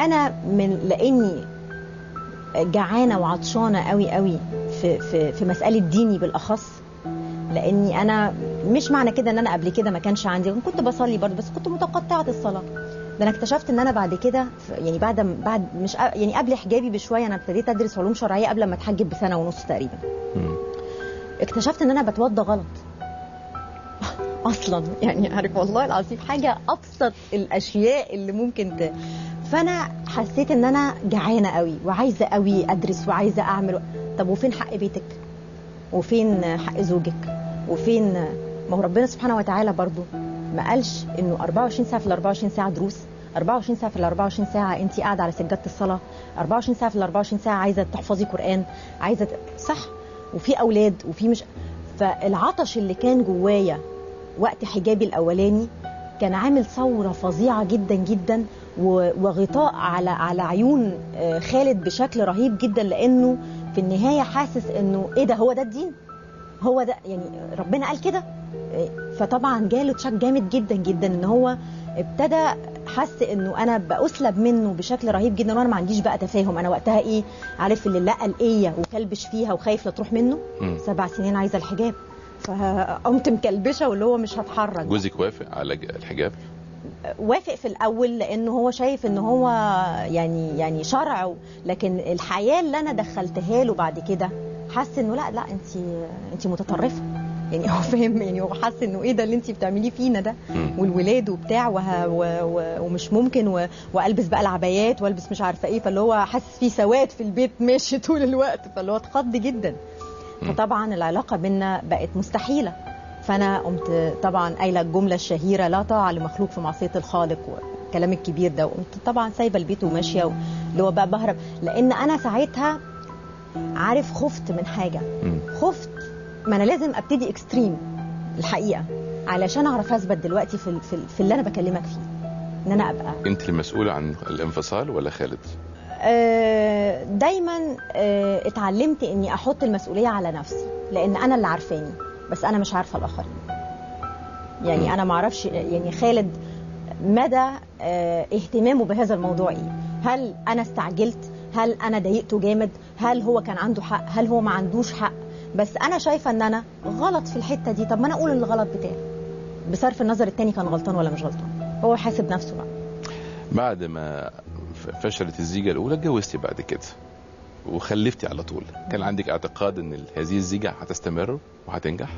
انا من لاني جعانه وعطشانه قوي قوي في في في مساله ديني بالاخص لاني انا مش معنى كده ان انا قبل كده ما كانش عندي كنت بصلي برضه بس كنت متقطعه الصلاه ده انا اكتشفت ان انا بعد كده يعني بعد بعد مش يعني قبل حجابي بشويه انا ابتديت ادرس علوم شرعيه قبل ما اتحجب بسنه ونص تقريبا مم. اكتشفت ان انا بتوضى غلط اصلا يعني عارف والله العظيم حاجه ابسط الاشياء اللي ممكن ت... فانا حسيت ان انا جعانه قوي وعايزه قوي ادرس وعايزه اعمل طب وفين حق بيتك وفين حق زوجك وفين ما هو ربنا سبحانه وتعالى برضو ما قالش انه 24 ساعه في ال 24 ساعه دروس 24 ساعه في ال 24 ساعه انت قاعده على سجاده الصلاه 24 ساعه في ال 24 ساعه عايزه تحفظي قران عايزه ت... صح وفي اولاد وفي مش فالعطش اللي كان جوايا وقت حجابي الاولاني كان عامل ثوره فظيعه جدا جدا و- وغطاء على على عيون آه، خالد بشكل رهيب جدا لانه في النهايه حاسس انه ايه ده هو ده الدين هو ده يعني ربنا قال كده آه، فطبعا جاله تشك جامد جدا جدا ان هو ابتدى حس انه انا بأسلب منه بشكل رهيب جدا وانا ما عنديش بقى تفاهم انا وقتها ايه عارف اللي لقى الايه وكلبش فيها وخايف لا تروح منه مم. سبع سنين عايزه الحجاب فقمت مكلبشه واللي هو مش هتحرك جوزك وافق على ج- الحجاب وافق في الاول لانه هو شايف ان هو يعني يعني شرع لكن الحياه اللي انا دخلتها له بعد كده حس انه لا لا انت انت متطرفه يعني هو فاهم يعني هو حس انه ايه ده اللي انت بتعمليه فينا ده مم. والولاد وبتاع وه و و ومش ممكن و والبس بقى العبايات والبس مش عارفه ايه فاللي هو حاسس في سواد في البيت ماشي طول الوقت فاللي هو اتخض جدا مم. فطبعا العلاقه بينا بقت مستحيله فانا قمت طبعا قايله الجمله الشهيره لا طاعه لمخلوق في معصيه الخالق والكلام الكبير ده وقمت طبعا سايبه البيت وماشيه اللي هو بقى بهرب لان انا ساعتها عارف خفت من حاجه مم. خفت ما انا لازم ابتدي اكستريم الحقيقه علشان اعرف اثبت دلوقتي في, ال- في, ال- في اللي انا بكلمك فيه ان انا ابقى انت المسؤوله عن الانفصال ولا خالد آه، دايما آه، اتعلمت اني احط المسؤوليه على نفسي لان انا اللي عارفاني بس انا مش عارفه الاخرين يعني مم. انا ما اعرفش يعني خالد مدى آه، اهتمامه بهذا الموضوع ايه هل انا استعجلت هل انا ضايقته جامد هل هو كان عنده حق هل هو ما عندوش حق بس انا شايفه ان انا غلط في الحته دي طب ما انا اقول الغلط بتاعي بصرف النظر التاني كان غلطان ولا مش غلطان هو حاسب نفسه بقى بعد ما ف- فشلت الزيجه الاولى اتجوزتي بعد كده وخلفتي على طول كان عندك اعتقاد ان ال- هذه الزيجه هتستمر وهتنجح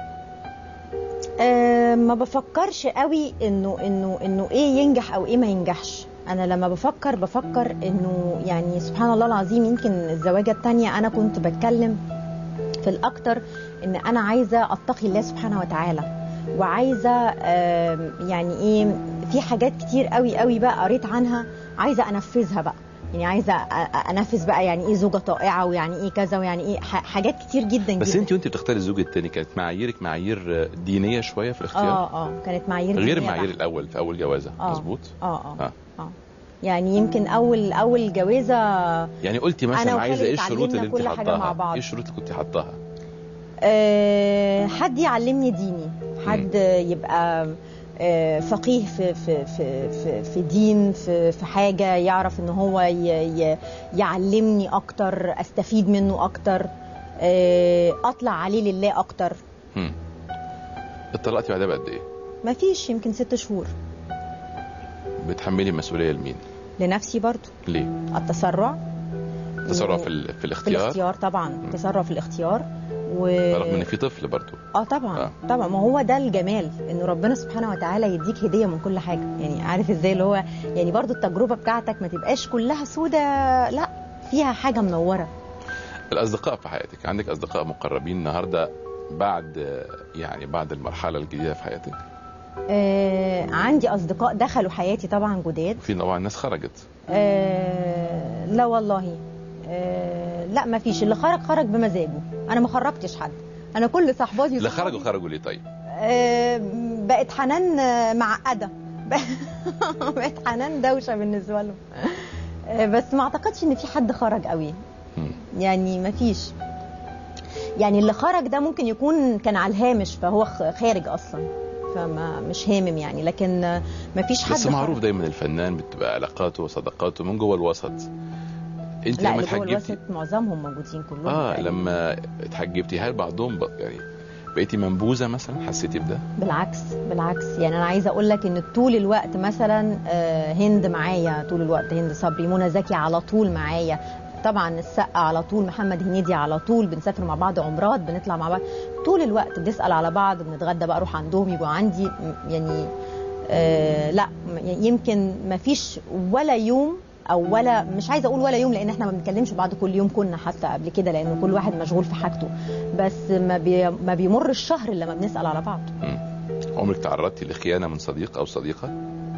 أه ما بفكرش قوي انه انه انه ايه ينجح او ايه ما ينجحش انا لما بفكر بفكر انه يعني سبحان الله العظيم يمكن الزواجه الثانيه انا كنت بتكلم في الاكتر ان انا عايزه اتقي الله سبحانه وتعالى وعايزه آم، يعني ايه في حاجات كتير قوي قوي بقى قريت عنها عايزه انفذها بقى يعني عايزه أ- أ- انفذ بقى يعني ايه زوجه طائعه ويعني ايه كذا ويعني ايه ح- حاجات كتير جدا بس جدا انت وانت بتختاري الزوج الثاني كانت معاييرك معايير دينيه شويه في الاختيار اه اه كانت معايير غير دينية معايير بحتة. الاول في اول جوازه آه. مظبوط اه اه آه. اه يعني يمكن اول اول جوازه يعني قلتي أنا مثلا وخالد عايزه ايه الشروط اتعلمنا اللي انت كل حاجة مع حطاها بعض. ايه الشروط اللي كنت حطاها آه حد يعلمني ديني حد يبقى آه فقيه في في في في, في دين في في حاجه يعرف ان هو ي- ي- يعلمني اكتر استفيد منه اكتر آه اطلع عليه لله اكتر هم. اتطلقتي بعدها بقد ايه ما فيش يمكن ست شهور بتحملي المسؤوليه لمين لنفسي برضو ليه التسرع تسرع و- في, ال... في في الاختيار الاختيار طبعا تسرع في الاختيار و... رغم ان في طفل برضو اه طبعا آه. آه. طبعا ما هو ده الجمال انه ربنا سبحانه وتعالى يديك هديه من كل حاجه يعني عارف ازاي اللي هو يعني برضو التجربه بتاعتك ما تبقاش كلها سودة لا فيها حاجه منوره الاصدقاء في حياتك عندك اصدقاء مقربين النهارده بعد يعني بعد المرحله الجديده في حياتك آه عندي اصدقاء دخلوا حياتي طبعا جداد وفي طبعا ناس خرجت آه لا والله آه لا ما فيش اللي خرج خرج بمزاجه انا ما خرجتش حد انا كل صحباتي اللي وصحابي- خرجوا خرجوا ليه طيب آه، بقت حنان آه، معقده بقت حنان دوشه بالنسبه لهم آه، بس ما اعتقدش ان في حد خرج قوي هم. يعني ما فيش يعني اللي خرج ده ممكن يكون كان على الهامش فهو خ- خارج اصلا فما مش هامم يعني لكن آه، ما فيش حد بس معروف خرج. دايما الفنان بتبقى علاقاته وصداقاته من جوه الوسط انت لا لما اللي جوه اتحجبتي الوسط معظمهم موجودين كلهم اه تقريباً. لما اتحجبتي هل بعضهم ب... يعني بقيتي منبوذه مثلا حسيتي بده؟ بالعكس بالعكس يعني انا عايزه اقول لك ان طول الوقت مثلا آه، هند معايا طول الوقت هند صبري منى زكي على طول معايا طبعا السقا على طول محمد هنيدي على طول بنسافر مع بعض عمرات بنطلع مع بعض طول الوقت بنسال على بعض بنتغدى بقى اروح عندهم يبقوا عندي م- يعني آه لا م- يعني يمكن ما فيش ولا يوم او ولا مش عايزه اقول ولا يوم لان احنا ما بنتكلمش بعض كل يوم كنا حتى قبل كده لان كل واحد مشغول في حاجته بس ما بي ما بيمر الشهر الا لما بنسال على بعض مم. عمرك تعرضتي لخيانه من صديق او صديقه؟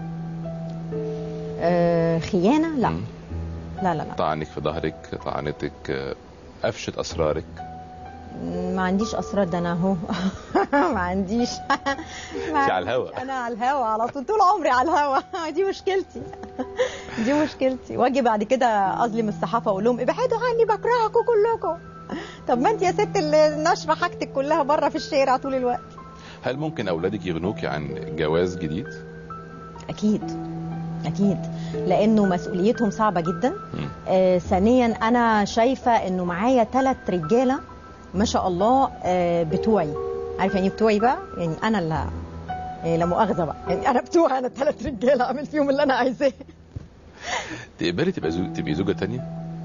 آه خيانه لا مم. لا لا لا طعنك في ظهرك طعنتك آه، افشت اسرارك ما عنديش اسرار ده انا اهو ما عنديش ما على عنديش. الهوا. انا على الهوا على طول طول عمري على الهوا دي مشكلتي دي مشكلتي واجي بعد كده اظلم الصحافه اقول لهم ابعدوا عني بكرهكم كلكم طب ما انت يا ست اللي ناشره حاجتك كلها بره في الشارع طول الوقت هل ممكن اولادك يغنوكي عن جواز جديد؟ اكيد اكيد لانه مسؤوليتهم صعبه جدا مم. آه ثانيا انا شايفه انه معايا ثلاث رجاله ما شاء الله آه بتوعي عارف يعني إيه بتوعي بقى يعني انا اللي يعني لا مؤاخذه بقى يعني انا بتوعي انا ثلاث رجاله اعمل فيهم اللي انا عايزاه تقبلي تبقى زوج... تبقي زوجه تانية؟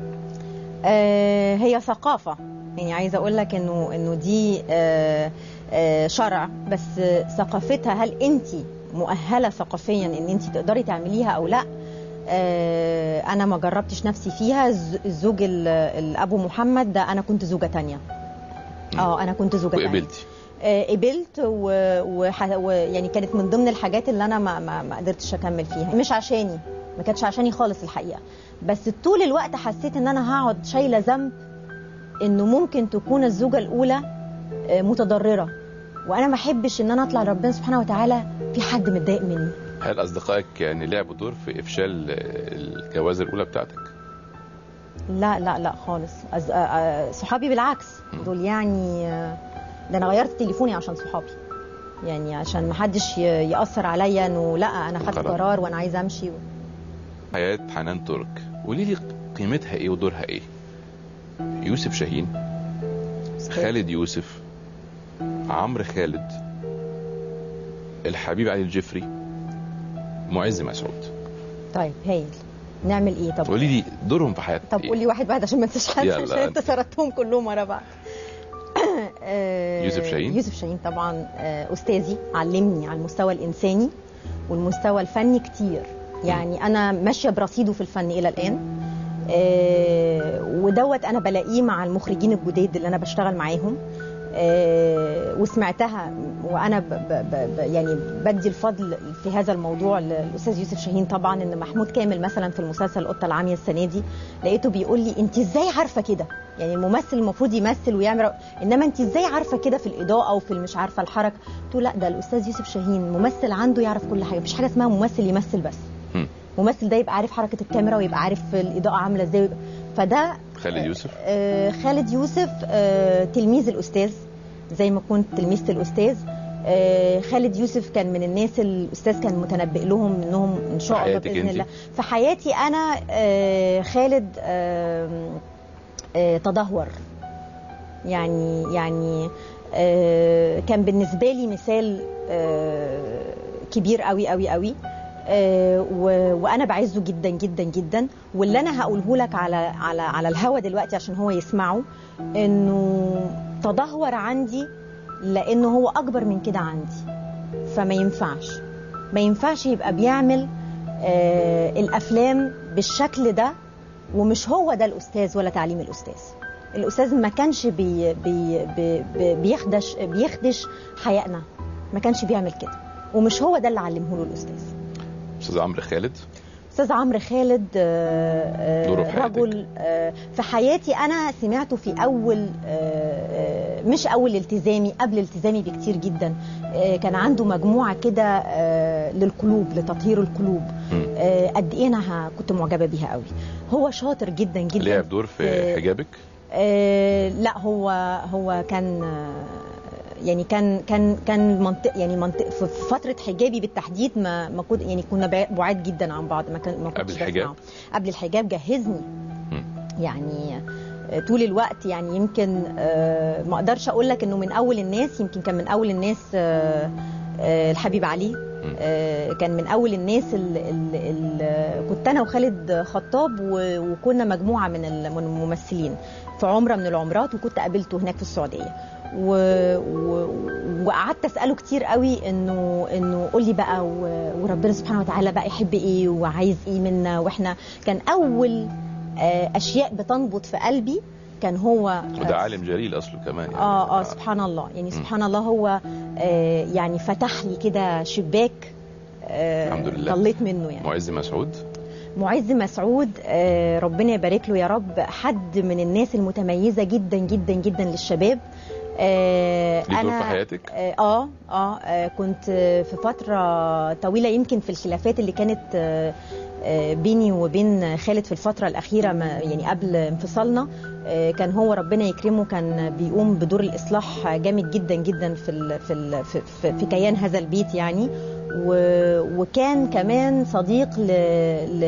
آه هي ثقافه يعني عايزه اقول لك انه انه دي آه آه شرع بس آه، ثقافتها هل انت مؤهله ثقافيا ان انت تقدري تعمليها او لا آه، انا ما جربتش نفسي فيها الز- الزوج ال- الابو محمد ده انا كنت زوجه تانية مم. اه انا كنت زوجه تانية وقبلتي آه، قبلت و- وح- ويعني كانت من ضمن الحاجات اللي انا ما, ما, ما قدرتش اكمل فيها مش عشاني ما كانتش عشاني خالص الحقيقه بس طول الوقت حسيت ان انا هقعد شايله ذنب انه ممكن تكون الزوجه الاولى آه، متضرره وانا ما احبش ان انا اطلع لربنا سبحانه وتعالى في حد متضايق مني هل اصدقائك يعني لعبوا دور في افشال آه، الجوازه الاولى بتاعتك؟ لا لا لا خالص أز... آه، آه، صحابي بالعكس مم. دول يعني آه، ده انا غيرت تليفوني عشان صحابي يعني عشان ما حدش ي- ياثر عليا انه لا انا خدت قرار. قرار وانا عايزه امشي حياه حنان ترك قولي لي قيمتها ايه ودورها ايه؟ يوسف شاهين خالد يوسف عمرو خالد الحبيب علي الجفري معز مسعود طيب هايل نعمل ايه طب قولي لي دورهم في حياتك طب إيه؟ قول لي واحد واحد عشان ما انساش حد يلا، عشان انت أنت. سردتهم كلهم ورا بعض آه، يوسف شاهين؟ يوسف شاهين طبعا آه، استاذي علمني على المستوى الانساني والمستوى الفني كتير يعني انا ماشيه برصيده في الفن الى الان آه، ودوت انا بلاقيه مع المخرجين الجداد اللي انا بشتغل معاهم آه، وسمعتها وانا ب ب ب ب- يعني بدي الفضل في هذا الموضوع للاستاذ يوسف شاهين طبعا ان محمود كامل مثلا في المسلسل القطه العاميه السنه دي لقيته بيقول لي انت ازاي عارفه كده يعني الممثل المفروض يمثل ويعمل انما انت ازاي عارفه كده في الاضاءه وفي مش عارفه الحركه قلت له لا ده الاستاذ يوسف شاهين ممثل عنده يعرف كل حاجه مفيش حاجه اسمها ممثل يمثل بس هم. ممثل ده يبقى عارف حركه الكاميرا ويبقى عارف الاضاءه عامله ازاي ويبقى- فده خالد يوسف آه، خالد يوسف آه، تلميذ الاستاذ زي ما كنت تلميذه الاستاذ آه، خالد يوسف كان من الناس الاستاذ كان متنبئ لهم انهم ان شاء في الله حياتك باذن أنت؟ الله في حياتي انا آه، خالد آم، آه، تدهور يعني يعني آه، كان بالنسبه لي مثال آه، كبير قوي قوي قوي آه، و- وانا بعزه جدا جدا جدا واللي انا هقوله لك على على على الهوا دلوقتي عشان هو يسمعه انه تدهور عندي لانه هو اكبر من كده عندي فما ينفعش ما ينفعش يبقى بيعمل آه، الافلام بالشكل ده ومش هو ده الاستاذ ولا تعليم الاستاذ الاستاذ ما كانش بي بي بي بي بيخدش بيخدش حيائنا ما كانش بيعمل كده ومش هو ده اللي علمه له الاستاذ استاذ عمرو خالد استاذ عمرو خالد آه، آه، دوره في حياتك. رجل آه، في حياتي انا سمعته في اول آه، آه، مش اول التزامي قبل التزامي بكتير جدا آه، كان عنده مجموعه كده آه، للقلوب لتطهير القلوب مم. آه، قد ايه انا ه- كنت معجبه بيها قوي هو شاطر جدا جدا لعب دور في في- حجابك آه، لا هو هو كان يعني كان كان كان منطق يعني منطق في فتره حجابي بالتحديد ما ما كنت يعني كنا بع- بعاد جدا عن بعض ما كان ما كنتش قبل الحجاب؟ بسمعه. قبل الحجاب جهزني مم. يعني آه، طول الوقت يعني يمكن آه، ما اقدرش اقول لك انه من اول الناس يمكن كان من اول الناس آه، آه، الحبيب علي آه، كان من اول الناس اللي كنت انا وخالد خطاب و- وكنا مجموعه من ال- من الممثلين في عمره من العمرات وكنت قابلته هناك في السعوديه و... و... وقعدت اساله كتير قوي انه انه قول لي بقى و... وربنا سبحانه وتعالى بقى يحب ايه وعايز ايه منا واحنا كان اول آه، اشياء بتنبض في قلبي كان هو وده عالم جليل اصله كمان يعني اه اه سبحان الله يعني سبحان الله هو آه يعني فتح لي كده شباك آه الحمد لله. طليت منه يعني معز مسعود معز مسعود آه ربنا يبارك له يا رب حد من الناس المتميزه جدا جدا جدا للشباب آه ليه دور في حياتك؟ آه, اه اه آه، كنت آه، في فتره طويله يمكن في الخلافات اللي كانت آه آه، بيني وبين خالد في الفترة الأخيرة ما يعني قبل انفصالنا آه، كان هو ربنا يكرمه كان بيقوم بدور الإصلاح جامد جدا جدا في ال في ال في, في, في كيان هذا البيت يعني و- وكان كمان صديق ل, ل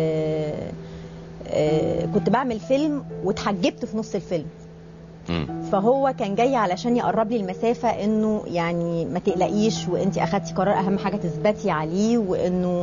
آه، كنت بعمل فيلم واتحجبت في نص الفيلم مم. فهو كان جاي علشان يقرب لي المسافه انه يعني ما تقلقيش وانت اخدتي قرار اهم حاجه تثبتي عليه وانه